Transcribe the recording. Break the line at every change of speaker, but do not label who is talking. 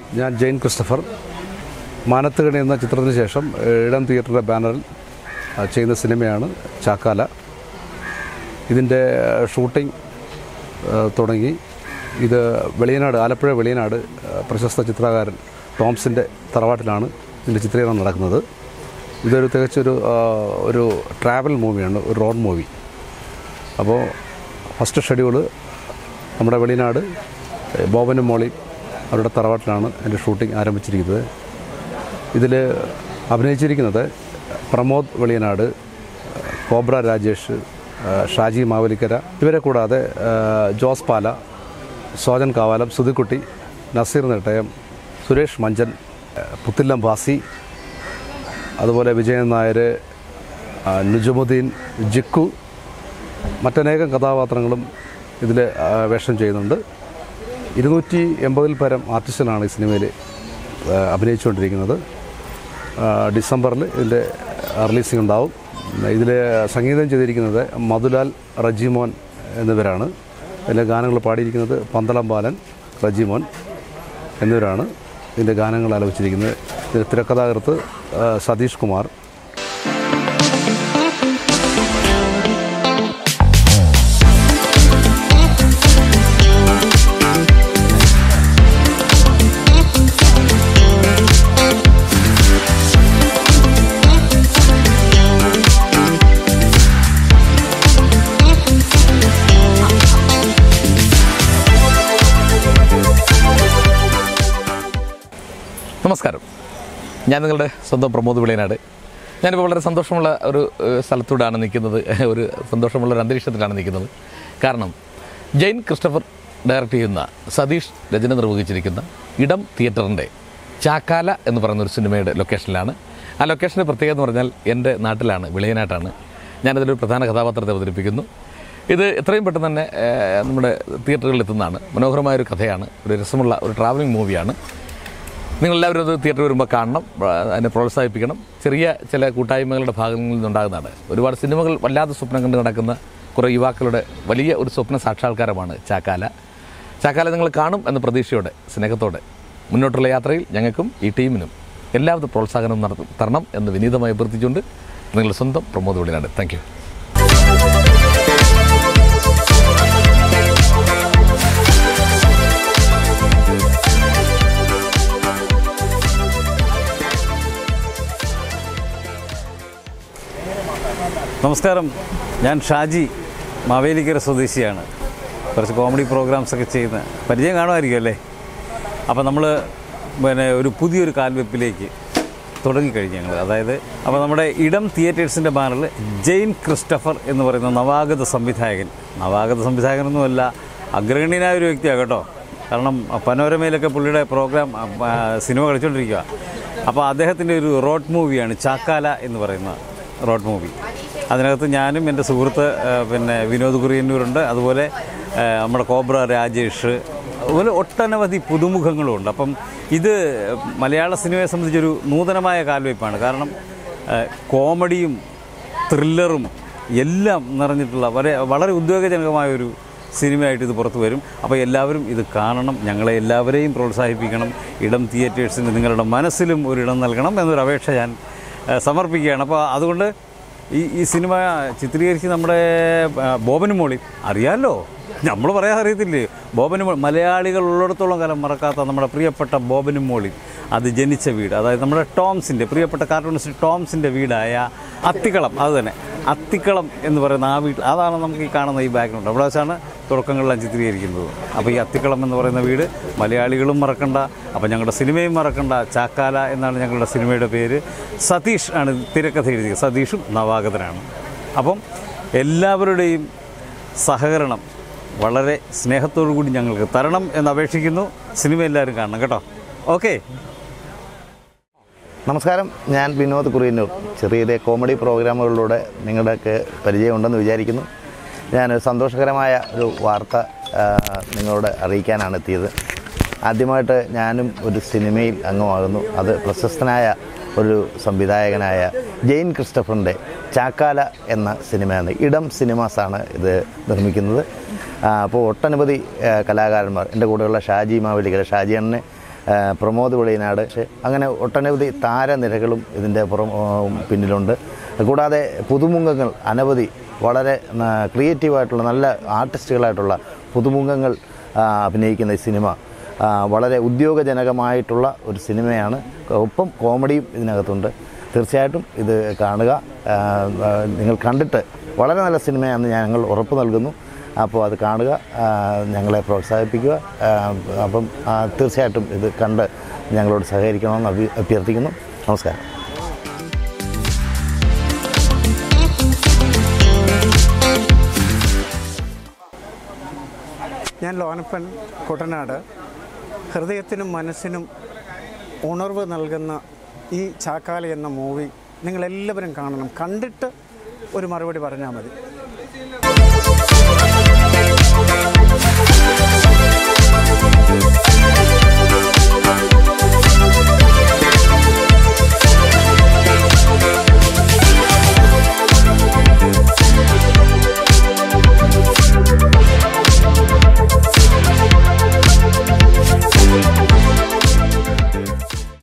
ഞാൻ ജെയിൻ ക്രിസ്റ്റഫർ മാനത്തുകണി എന്ന ചിത്രത്തിന് ശേഷം ഏഹ്, ഇടം തിയേറ്ററിൻ്റെ ബാനറിൽ ആ, ചെയ്യുന്ന സിനിമയാണ് ചാക്കാല ഇതിൻ്റെ ഷൂട്ടിംഗ് ഏഹ്, തുടങ്ങി ഇത് വെളിയനാട് ആലപ്പുഴ വെളിയനാട് ഏഹ്, പ്രശസ്ത ചിത്രകാരൻ ടോംസിൻ്റെ തറവാട്ടിലാണ് ഇതിൻ്റെ ചിത്രീകരണം നടക്കുന്നത് ഇതൊരു തികച്ചൊരു ആ, ഒരു ട്രാവൽ മൂവിയാണ് ഒരു റോഡ് മൂവി അപ്പോൾ ഫസ്റ്റ് ഷെഡ്യൂള് നമ്മുടെ വെളിനാട് ഏഹ്, ബോബനും മോളി അവരുടെ തറവാട്ടിലാണ് എൻ്റെ ഷൂട്ടിംഗ് ആരംഭിച്ചിരിക്കുന്നത് ഇതിൽ അഭിനയിച്ചിരിക്കുന്നത് പ്രമോദ് വെളിയനാട് കോബ്ര രാജേഷ് ഏഹ്, ഷാജി മാവലിക്കര ഇവരെ കൂടാതെ ഏഹ്, ജോസ് പാല സോജൻ കാവാലം സുധിക്കുട്ടി നസീർ നെട്ടയം സുരേഷ് മഞ്ചൻ ഏഹ്, പുത്തില്ലം ബാസി അതുപോലെ വിജയൻ നായർ ആ, നുജമുദ്ദീൻ ജിക്കു മറ്റനേകം കഥാപാത്രങ്ങളും ഇതിൽ വേഷം ചെയ്യുന്നുണ്ട് ഇരുന്നൂറ്റി എൺപതിൽ പരം ആർട്ടിസ്റ്റുകളാണ് ഈ സിനിമയിൽ അഭിനയിച്ചുകൊണ്ടിരിക്കുന്നത് ആ, ഡിസംബറിൽ ഇതിൻ്റെ റിലീസിംഗ് ഉണ്ടാവും ഇതിൽ സംഗീതം ചെയ്തിരിക്കുന്നത് മധുലാൽ റജിമോൻ എന്നിവരാണ് ഇതിലെ ഗാനങ്ങൾ പാടിയിരിക്കുന്നത് പന്തളം ബാലൻ റജിമോൻ എന്നിവരാണ് ഇതിൻ്റെ ഗാനങ്ങൾ ആലപിച്ചിരിക്കുന്നത് ഇതിൽ തിരക്കഥാകൃത്ത് ആ, സതീഷ് കുമാർ
നമസ്കാരം ഞാൻ നിങ്ങളുടെ സ്വന്തം പ്രമോദ് വിളയനാട് ഞാനിപ്പോൾ വളരെ സന്തോഷമുള്ള ഒരു ഏഹ്, സ്ഥലത്തൂടാണ് നിൽക്കുന്നത് ഒരു സന്തോഷമുള്ള ഒരു അന്തരീക്ഷത്തിലാണ് നിൽക്കുന്നത് കാരണം ജെയിൻ ക്രിസ്റ്റഫർ ഡയറക്റ്റ് ചെയ്യുന്ന സതീഷ് രചന നിർവഹിച്ചിരിക്കുന്ന ഇടം തിയേറ്ററിൻ്റെ ചാക്കാല എന്ന് പറയുന്ന ഒരു സിനിമയുടെ ലൊക്കേഷനിലാണ് ആ ലൊക്കേഷൻ്റെ പ്രത്യേകത എന്ന് പറഞ്ഞാൽ എൻ്റെ നാട്ടിലാണ് വിളയനാട്ടാണ് ഞാനതിലൊരു പ്രധാന കഥാപാത്രത്തെ അവതരിപ്പിക്കുന്നു ഇത് എത്രയും പെട്ടെന്ന് തന്നെ ഏഹ്, നമ്മുടെ തിയേറ്ററുകളിൽ എത്തുന്നതാണ് മനോഹരമായൊരു കഥയാണ് ഒരു രസമുള്ള ഒരു ട്രാവലിംഗ് മൂവിയാണ് നിങ്ങളെല്ലാവരും അത് തിയേറ്ററിൽ വരുമ്പോൾ കാണണം ആ, അതിനെ പ്രോത്സാഹിപ്പിക്കണം ചെറിയ ചില കൂട്ടായ്മകളുടെ ഭാഗങ്ങളിൽ നിന്നുണ്ടാകുന്നതാണ് ഒരുപാട് സിനിമകൾ വല്ലാതെ സ്വപ്നം കണ്ട് നടക്കുന്ന കുറേ യുവാക്കളുടെ വലിയ ഒരു സ്വപ്ന സാക്ഷാത്കാരമാണ് ചാക്കാല ചാക്കാല നിങ്ങൾ കാണും എന്ന പ്രതീക്ഷയോടെ സ്നേഹത്തോടെ മുന്നോട്ടുള്ള യാത്രയിൽ ഞങ്ങൾക്കും ഈ ടീമിനും എല്ലാവിധ പ്രോത്സാഹനവും നടത്തും തരണം എന്ന് വിനീതമായി അഭ്യർത്ഥിച്ചുകൊണ്ട് നിങ്ങളുടെ സ്വന്തം പ്രമോദ് വിളിനാട് താങ്ക് യു
നമസ്കാരം ഞാൻ ഷാജി മാവേലിക്കര സ്വദേശിയാണ് കുറച്ച് കോമഡി പ്രോഗ്രാംസ് ഒക്കെ ചെയ്യുന്ന പരിചയം കാണുമായിരിക്കും അല്ലേ അപ്പോൾ നമ്മൾ പിന്നെ ഒരു പുതിയൊരു കാൽവെപ്പിലേക്ക് തുടങ്ങിക്കഴിഞ്ഞു ഞങ്ങൾ അതായത് അപ്പോൾ നമ്മുടെ ഇടം തിയേറ്റേഴ്സിൻ്റെ ബാനറിൽ ജെയിൻ ക്രിസ്റ്റഫർ എന്ന് പറയുന്ന നവാഗത സംവിധായകൻ നവാഗത സംവിധായകനൊന്നുമല്ല അഗ്രഗണ്യനായ ഒരു വ്യക്തിയാണ് കേട്ടോ കാരണം പനോരമയിലൊക്കെ പുള്ളിയുടെ പ്രോഗ്രാം ആ, സിനിമ കളിച്ചുകൊണ്ടിരിക്കുക അപ്പോൾ അദ്ദേഹത്തിൻ്റെ ഒരു റോഡ് മൂവിയാണ് ചാക്കാല എന്ന് പറയുന്ന റോഡ് മൂവി അതിനകത്ത് ഞാനും എൻ്റെ സുഹൃത്ത് ആ, പിന്നെ വിനോദ് കുറിയന്നൂരുണ്ട് അതുപോലെ ആ, നമ്മുടെ കോബ്ര രാജേഷ് അതുപോലെ ഒട്ടനവധി പുതുമുഖങ്ങളുമുണ്ട് അപ്പം ഇത് മലയാള സിനിമയെ സംബന്ധിച്ചൊരു നൂതനമായ കാൽവയ്പ്പാണ് കാരണം ആ, കോമഡിയും ത്രില്ലറും എല്ലാം നിറഞ്ഞിട്ടുള്ള വളരെ വളരെ ഉദ്വേഗജനകമായ ഒരു സിനിമയായിട്ട് ഇത് പുറത്തു വരും അപ്പോൾ എല്ലാവരും ഇത് കാണണം ഞങ്ങളെ എല്ലാവരെയും പ്രോത്സാഹിപ്പിക്കണം ഇടം തിയേറ്റേഴ്സിന് നിങ്ങളുടെ മനസ്സിലും ഒരു ഇടം നൽകണം എന്നൊരു അപേക്ഷ ഞാൻ ആ, സമർപ്പിക്കുകയാണ് അപ്പോൾ അതുകൊണ്ട് ഈ ഈ സിനിമ ചിത്രീകരിച്ച് നമ്മുടെ ആ, ബോബനും മോളി അറിയാമല്ലോ നമ്മൾ പറയാൻ അറിയത്തില്ലേ ബോബനും മോളി മലയാളികൾ ഉള്ളിടത്തോളം കാലം മറക്കാത്ത നമ്മുടെ പ്രിയപ്പെട്ട ബോബനും മോളി അത് ജനിച്ച വീട് അതായത് നമ്മുടെ ടോംസിൻ്റെ പ്രിയപ്പെട്ട കാർട്ടൂണിസ്റ്റ് ടോംസിൻ്റെ വീടായ അത്തിക്കളം അത് തന്നെ അത്തിക്കളം എന്ന് പറയുന്ന ആ വീട്ടിൽ അതാണ് നമുക്ക് ഈ കാണുന്ന ഈ ബാക്ക്ഗ്രൗണ്ട് അവിടെ വെച്ചാണ് തുടക്കങ്ങളെല്ലാം ചിത്രീകരിക്കുന്നത് അപ്പോൾ ഈ അത്തിക്കളം എന്ന് പറയുന്ന വീട് മലയാളികളും മറക്കണ്ട അപ്പോൾ ഞങ്ങളുടെ സിനിമയും മറക്കണ്ട ചാക്കാല എന്നാണ് ഞങ്ങളുടെ സിനിമയുടെ പേര് സതീഷ് ആണ് തിരക്കഥ എഴുതിയത് സതീഷും നവാഗതനാണ് അപ്പം എല്ലാവരുടെയും സഹകരണം വളരെ സ്നേഹത്തോടു കൂടി ഞങ്ങൾക്ക് തരണം എന്ന് അപേക്ഷിക്കുന്നു സിനിമ എല്ലാവരും കാണണം കേട്ടോ ഓക്കെ
നമസ്കാരം ഞാൻ വിനോദ് കുറിയന്നൂർ ചെറിയ ചെറിയ കോമഡി പ്രോഗ്രാമുകളിലൂടെ നിങ്ങളുടെയൊക്കെ പരിചയമുണ്ടെന്ന് വിചാരിക്കുന്നു ഞാൻ സന്തോഷകരമായ ഒരു വാർത്ത ആ, നിങ്ങളോട് അറിയിക്കാനാണ് എത്തിയത് ആദ്യമായിട്ട് ഞാനും ഒരു സിനിമയിൽ അംഗമാകുന്നു അത് പ്രശസ്തനായ ഒരു സംവിധായകനായ ജെയിൻ ക്രിസ്റ്റഫറിൻ്റെ ചാക്കാല എന്ന സിനിമയാണ് ഇടം സിനിമാസാണ് ഇത് നിർമ്മിക്കുന്നത് ആ, അപ്പോൾ ഒട്ടനവധി ആ, കലാകാരന്മാർ എൻ്റെ കൂടെയുള്ള ഷാജി മാവേലിക്കര ഷാജി അണ്ണനെ ആ, പ്രമോദ് വെളിയനാട് അങ്ങനെ ഒട്ടനവധി താരനിരകളും ഇതിൻ്റെ പുറം ആ, പിന്നിലുണ്ട് കൂടാതെ പുതുമുഖങ്ങൾ അനവധി വളരെ ക്രിയേറ്റീവായിട്ടുള്ള നല്ല ആർട്ടിസ്റ്റുകളായിട്ടുള്ള പുതുമുഖങ്ങൾ ആ, അഭിനയിക്കുന്ന ഈ സിനിമ ആ, വളരെ ഉദ്യോഗജനകമായിട്ടുള്ള ഒരു സിനിമയാണ് ഒപ്പം കോമഡിയും ഇതിനകത്തുണ്ട് തീർച്ചയായിട്ടും ഇത് കാണുക ആ, ആ, നിങ്ങൾ കണ്ടിട്ട് വളരെ നല്ല സിനിമയാണെന്ന് ഞങ്ങൾ ഉറപ്പ് നൽകുന്നു അപ്പോൾ അത് കാണുക ആ, ഞങ്ങളെ പ്രോത്സാഹിപ്പിക്കുക ആ, അപ്പം ആ, തീർച്ചയായിട്ടും ഇത് കണ്ട് ഞങ്ങളോട് സഹകരിക്കണമെന്ന് അഭി അഭ്യർത്ഥിക്കുന്നു നമസ്കാരം
ഞാൻ ലോനപ്പൻ കുട്ടനാട് ഹൃദയത്തിനും മനസ്സിനും ഉണർവ് നൽകുന്ന ഈ ചാക്കാല എന്ന മൂവി നിങ്ങളെല്ലാവരും കാണണം കണ്ടിട്ട് ഒരു മറുപടി പറഞ്ഞാൽ മതി